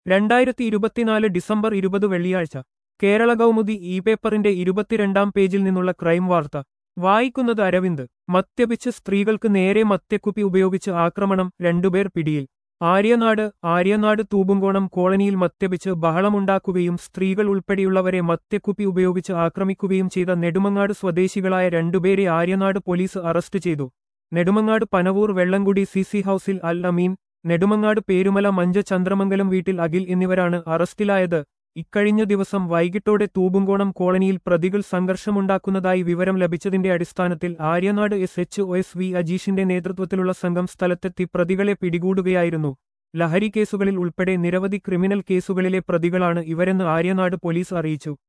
രണ്ടായിരത്തി ഇരുപത്തിനാല് ഡിസംബർ ഇരുപത് വെള്ളിയാഴ്ച കേരള കൗമുദി ഇ പേപ്പറിന്റെ ഇരുപത്തിരണ്ടാം പേജിൽ നിന്നുള്ള ക്രൈം വാർത്ത വായിക്കുന്നത് അരവിന്ദ് മദ്യപിച്ച് സ്ത്രീകൾക്ക് നേരെ മദ്യക്കുപ്പി ഉപയോഗിച്ച് ആക്രമണം രണ്ടുപേർ പിടിയിൽ ആര്യനാട് ആര്യനാട് തൂമ്പുംകോണം കോളനിയിൽ മദ്യപിച്ച് ബഹളമുണ്ടാക്കുകയും സ്ത്രീകൾ ഉൾപ്പെടെയുള്ളവരെ മദ്യക്കുപ്പി ഉപയോഗിച്ച് ആക്രമിക്കുകയും ചെയ്ത നെടുമങ്ങാട് സ്വദേശികളായ രണ്ടുപേരെ ആര്യനാട് പോലീസ് അറസ്റ്റ് ചെയ്തു നെടുമങ്ങാട് പനവൂർ വെള്ളംകുടി സി സി ഹൌസിൽ അൽ അമീൻ നെടുമങ്ങാട് പേരുമല മഞ്ച ചന്ദ്രമംഗലം വീട്ടിൽ അഖിൽ എന്നിവരാണ് അറസ്റ്റിലായത് ഇക്കഴിഞ്ഞ ദിവസം വൈകിട്ടോടെ തൂമ്പുംകോണം കോളനിയിൽ പ്രതികൾ സംഘർഷമുണ്ടാക്കുന്നതായി വിവരം ലഭിച്ചതിന്റെ അടിസ്ഥാനത്തിൽ Aryanad S H O S V അജീഷിന്റെ നേതൃത്വത്തിലുള്ള സംഘം സ്ഥലത്തെത്തി പ്രതികളെ പിടികൂടുകയായിരുന്നു ലഹരി കേസുകളിൽ ഉൾപ്പെടെ നിരവധി ക്രിമിനൽ കേസുകളിലെ പ്രതികളാണ് ഇവരെന്ന് ആര്യനാട് പോലീസ് അറിയിച്ചു